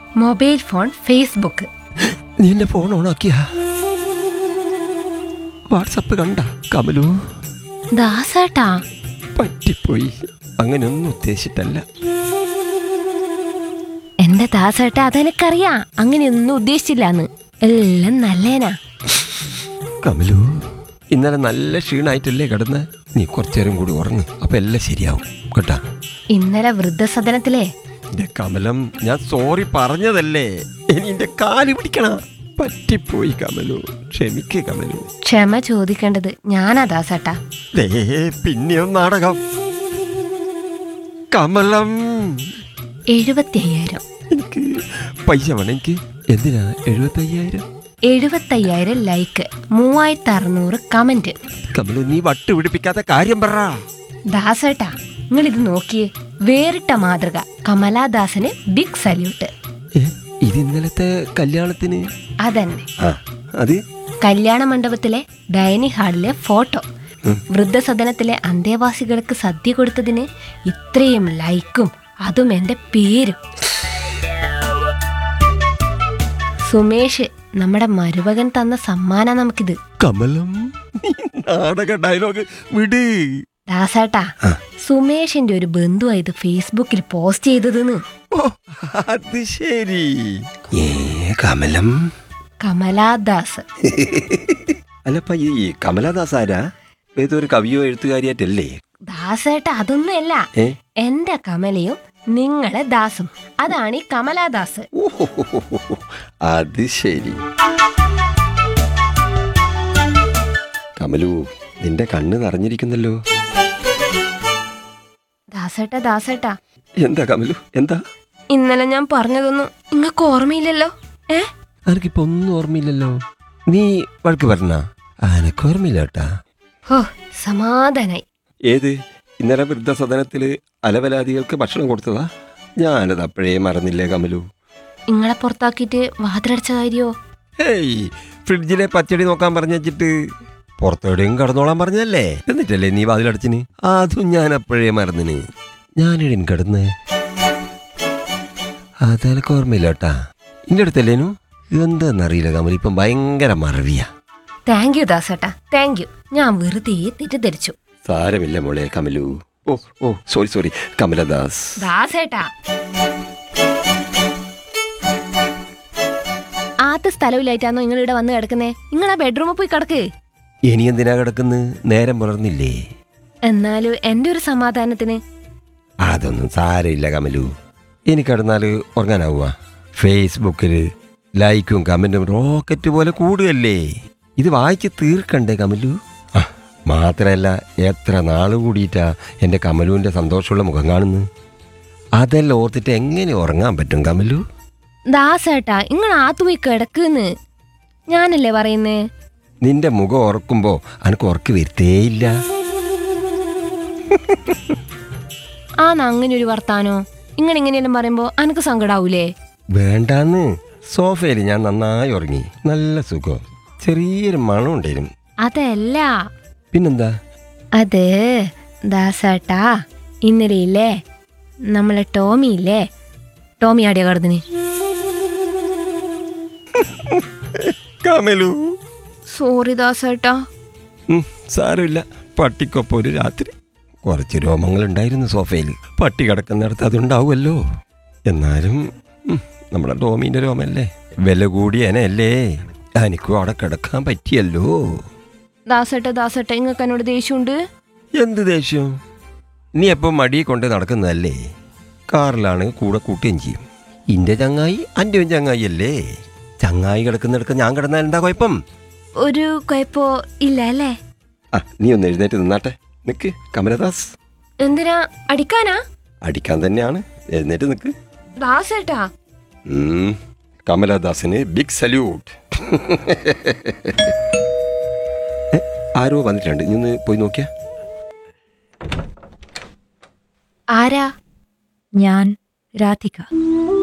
Mobile phone Facebook നീ എന്റെ phone ഓണാക്കിയ WhatsApp കണ്ട കമലു ദാസേട്ടാ പറ്റിപ്പോയി അങ്ങനെയൊന്നും ഉദ്ദേശിച്ചിട്ടല്ല എന്റെ ദാസേട്ടാ അതെനിക്കറിയാം അങ്ങനെയൊന്നും ഉദ്ദേശിച്ചില്ലാന്ന് എല്ലാം നല്ലേനാ കമലു ഇന്നലെ നല്ല ക്ഷീണായിട്ടല്ലേ കിടന്ന് നീ കുറച്ചേരം കൂടി ഉറങ്ങ് അപ്പൊ എല്ലാം ശരിയാവും കേട്ടാ ഇന്നലെ വൃദ്ധസദനത്തിലെ എന്റെ കമലം ഞാൻ സോറി പറഞ്ഞതല്ലേ ഇനി എന്റെ കാല് പിടിക്കണ പറ്റിപ്പോയി കമലു ക്ഷമിക്ക് കമലു ക്ഷമ ചോദിക്കേണ്ടത് ഞാനാ ദാസേട്ടാ ദേ പിന്നെയും നാടകം കമലം എഴുപത്തി അയ്യായിരം എനിക്ക് പൈസ വേണം എനിക്ക് എന്തിനാ എഴുപത്തി അയ്യായിരം എഴുപത്തയ്യായിരം ലൈക്ക് മൂവായിരത്തി അറുന്നൂറ് കമന്റ് കമലു നീ വട്ട് പിടിപ്പിക്കാത്ത കാര്യം പറ ദാസേട്ടാ നിങ്ങൾ ഇത് നോക്കിയേ വേറിട്ട മാതൃക കമലാദാസന് ബിഗ് സല്യൂട്ട് ഏ, ഇത് ഇന്നലത്തെ കല്യാണത്തിന് അതന്നെ ആ അത് കല്യാണ മണ്ഡപത്തിലെ ഡൈനിങ് ഹാളിലെ ഫോട്ടോ വൃദ്ധസദനത്തിലെ അന്തേവാസികൾക്ക് സദ്യ കൊടുത്തതിന് ഇത്രയും ലൈക്കും അതും എന്റെ പേരും സുമേഷ് നമ്മുടെ മരുമകൻ തന്ന സമ്മാന നമുക്കിത് കമലം നീ നാടക ഡയലോഗ് വിട് ദാസേട്ടാ ആ. സുമേഷിന്റെ ഒരു ബന്ധുവാ ഇത് ഫേസ്ബുക്കിൽ പോസ്റ്റ് ചെയ്തതെന്ന് ഓ, അത് ശരി ഏ കമലം കമലാദാസ് അല്ലപ്പ ഈ കമലദാസ് ആരാ ഏതൊരു കവിയോ എഴുത്തുകാരിയായിട്ടല്ലേ ദാസേട്ട അതൊന്നുമല്ല ഏ എന്റെ കമലയും നിങ്ങളെ ദാസും അതാണ് ഈ കമലാദാസ് ഓ, അത് ശരി കമലു നിന്റെ കണ്ണ് നിറഞ്ഞിരിക്കുന്നല്ലോ ദാസേട്ട ദാസേട്ട എന്താ കമലു എന്താ ഇന്നലെ ഞാൻ പറഞ്ഞതൊന്നും നിങ്ങൾക്ക് ഓർമ്മയില്ലല്ലോ ഏ എനിക്കിപ്പോ ഒന്നും ഓർമ്മയില്ലല്ലോ നീ വഴക്ക് പറഞ്ഞ എനക്ക് ഓർമ്മയില്ല കേട്ടാ ഹോ സമാധാനായി ഏത് ഇന്നലെ വൃദ്ധസദനത്തില് അലവലാദികൾക്ക് ഭക്ഷണം കൊടുത്തതാ ഞാനത് അപ്പോഴേ മറന്നില്ലേ കമലു നിങ്ങളെ പുറത്താക്കിയിട്ട് വാതിലടച്ച കാര്യോ ഹേയ് ഫ്രിഡ്ജിലെ പച്ചടി നോക്കാൻ പറഞ്ഞു വെച്ചിട്ട് പുറത്തെവിടെയും കടന്നോളാൻ പറഞ്ഞതല്ലേ എന്നിട്ടല്ലേ നീ വാതിലടച്ചിന് അതും ഞാൻ അപ്പോഴേ മറന്നിന് ഞാനിടൻ കിടന്ന് അതെനക്ക് ഓർമ്മയില്ല കേട്ടാ ഇന്റെ അടുത്തല്ലേനു എന്താന്നറിയില്ല കമൽ ഇപ്പം ഭയങ്കര മറവിയാ താങ്ക് യു ദാസേട്ട താങ്ക് യു ഞാൻ വെറുതെ തെറ്റിദ്ധരിച്ചു സാരമില്ല മോളെ കമലു ഓ ഓ സോറി സോറി കമലദാസ് ദാസേട്ടാ ആദ്യ സ്ഥലമില്ലായിട്ടാണോ നിങ്ങൾ ഇവിടെ വന്ന് കിടക്കുന്നേ നിങ്ങൾ ആ ബെഡ്റൂമിൽ പോയി കിടക്ക് ഇനി എന്തിനാ കിടക്കുന്നു നേരം പുലർന്നില്ലേ എന്നാലും എന്റെ ഒരു സമാധാനത്തിന് അതൊന്നും സാരമില്ല കമലു ഇനി കിടന്നാല് ഉറങ്ങാനാവുക ഫേസ്ബുക്കിൽ ലൈക്കും കമന്റും റോക്കറ്റ് പോലെ കൂടുകയല്ലേ ഇത് വായിച്ച് തീർക്കണ്ടേ കമലു ആ, മാത്രമല്ല എത്ര നാൾ കൂടിയിട്ടാ എൻ്റെ കമലുവിൻ്റെ സന്തോഷമുള്ള മുഖം കാണുന്നു അതെല്ലാം ഓർത്തിട്ട് എങ്ങനെ ഉറങ്ങാൻ പറ്റും കമലു ദാസേട്ടാ നിങ്ങൾ ആത്തു പോയി കിടക്കുന്ന് ഞാനല്ലേ പറയുന്നേ നിന്റെ മുഖം ഓർക്കുമ്പോൾ എനിക്ക് ഉറക്ക് വരുത്തേയില്ല ആന്ന് അങ്ങനെ ഒരു വർത്താനോ ഇങ്ങനെ ഇങ്ങനെയെല്ലാം പറയുമ്പോ അനക്ക് സങ്കടാവൂലേ വേണ്ടാന്ന് സോഫയിൽ ഞാൻ നന്നായി ഉറങ്ങി നല്ല സുഖം ചെറിയൊരു മണം ഉണ്ടായിരുന്നു അതല്ല പിന്നെന്താ അത് ദാസേട്ടാ ഇന്നലെ ഇല്ലേ നമ്മളെ ടോമി ഇല്ലേ ടോമി ആടിയ കടന്നിന് കമലു സോറി ദാസേട്ടാ ഉം, സാരമില്ല പട്ടിക്കൊപ്പം ഒരു രാത്രി കുറച്ച് രോമങ്ങൾ ഉണ്ടായിരുന്നു സോഫയിൽ പട്ടി കിടക്കുന്നിടത്ത് അതുണ്ടാവുമല്ലോ എന്നാലും ഉം, നമ്മുടെ ടോമീൻ്റെ രോമല്ലേ വില കൂടിയ എനയല്ലേ എനിക്കും അവിടെ കിടക്കാൻ പറ്റിയല്ലോ ദാസേട്ട ദാസേട്ട ഇങ്ങക്ക് എന്നോട് ദേഷ്യമുണ്ട് എന്ത് ദേഷ്യം നീ എപ്പം മടി കൊണ്ട് നടക്കുന്നതല്ലേ കാറിലാണ് കൂടെ കൂട്ടുകയും ചെയ്യും ഇന്റെ ചങ്ങായി അൻ്റെയും ചങ്ങായി അല്ലേ ചങ്ങായി കിടക്കുന്നിടക്ക് ഞാൻ കിടന്നാൽ എന്താ കുഴപ്പം ഒരു കുഴപ്പോ ഇല്ല അല്ലേ ആ നീ ഒന്ന് എഴുന്നേറ്റ് നിന്നാട്ടെ നിക്ക് കമലദാസ് എന്തിനാ അടിക്കാനാ അടിക്കാൻ തന്നെയാണ് എഴുന്നേറ്റ് നിക്ക് ദാസേട്ടാ ഉം, കമലദാസിന് ബിഗ് സല്യൂട്ട് ഏ, ആരോ വന്നിട്ടുണ്ട് നീ ഒന്ന് പോയി നോക്കിയാ ആരാ ഞാൻ രാധിക